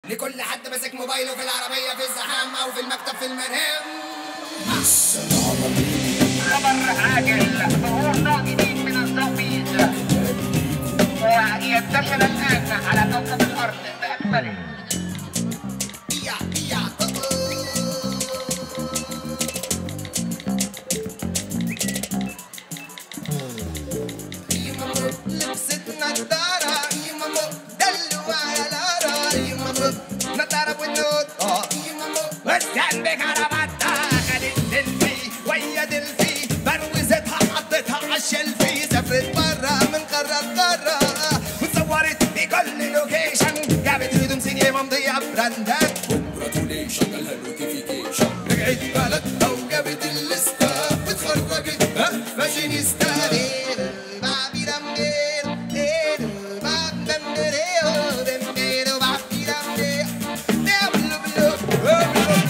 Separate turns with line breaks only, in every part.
لكل حد ماسك موبايله في العربية في الزحام أو في المكتب في المنام
خبر عاجل ظهور نوع جديد من الزومبيز وينتشر الآن على كوكب الأرض بأكمله
إيا إيا يمامو لبست نضارة يمامو دلوا على لارا يمامو نضارة بالنوت يمامو
وستان بكرافته خدت سيلفي ويا دلفي بروزتها حطيتها عالشلفي
سافرت برا من قارة لقارة
وتصورت بكل لوكيشن
جابت هدوم سينية ممضية براندات
كونجراتوليشن جالها نوتيفيكيشن
رجعت بلدها وجابت الليستة اتخرجت فاشينيستا بابي دم ديرو ديرو باب دم ديرو دم ديرو بابي دم ديرو دم بلو بلو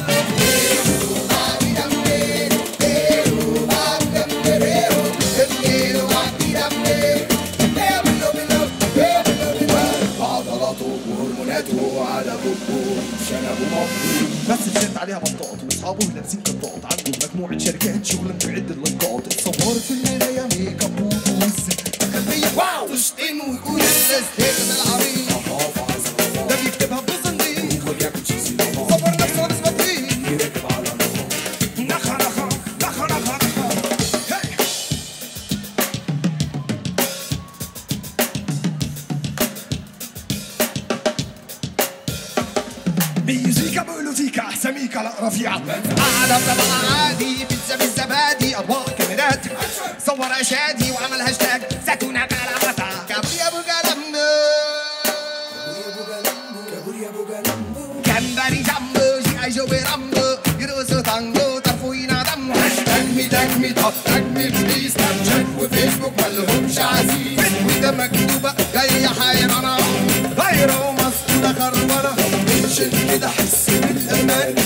بابي دم ديرو ديرو باب دم ديرو دم ديرو بابي دم ديرو دم بلو بلو بلو بلو
عضلاته وهرموناته على بوبه شنبه مفروض
بس الجنت عليها بطاط واصحابه لابسين قطاط عنده مجموعة شركات شغل بعد اللقاط اتصورت في المراية ميك اب وبوز
خلفية واو تشتم ويقول الناس هيك بالعريض
حافظ
ده بيكتبها بزنطيق
وياكل شيء سينما
صبر نفسه ونسبة فيه
يركب على نهار
نخ نخ نخ نخ نخ هي. ميوزيكا بولوتيكا سميكا لا رفيعة
قاعدة بطبع عادي بيتزا بالزبادي أضواء كاميرات صور أشادي وعمل هاشتاج
زيتونة كلامتا
كابري أبو جلمبو
كابوريا بوجالامبو
جمبري جامبو جي أي جو برامبو يرقصوا تانجو طرفوينا دمو تجمي تجمي طب تجمي في سناب شات وفيسبوك ملهمش عزيز وده مكتوبة جاية حيرانة غيره مسطولة خربانة
عشان كده حس بالامان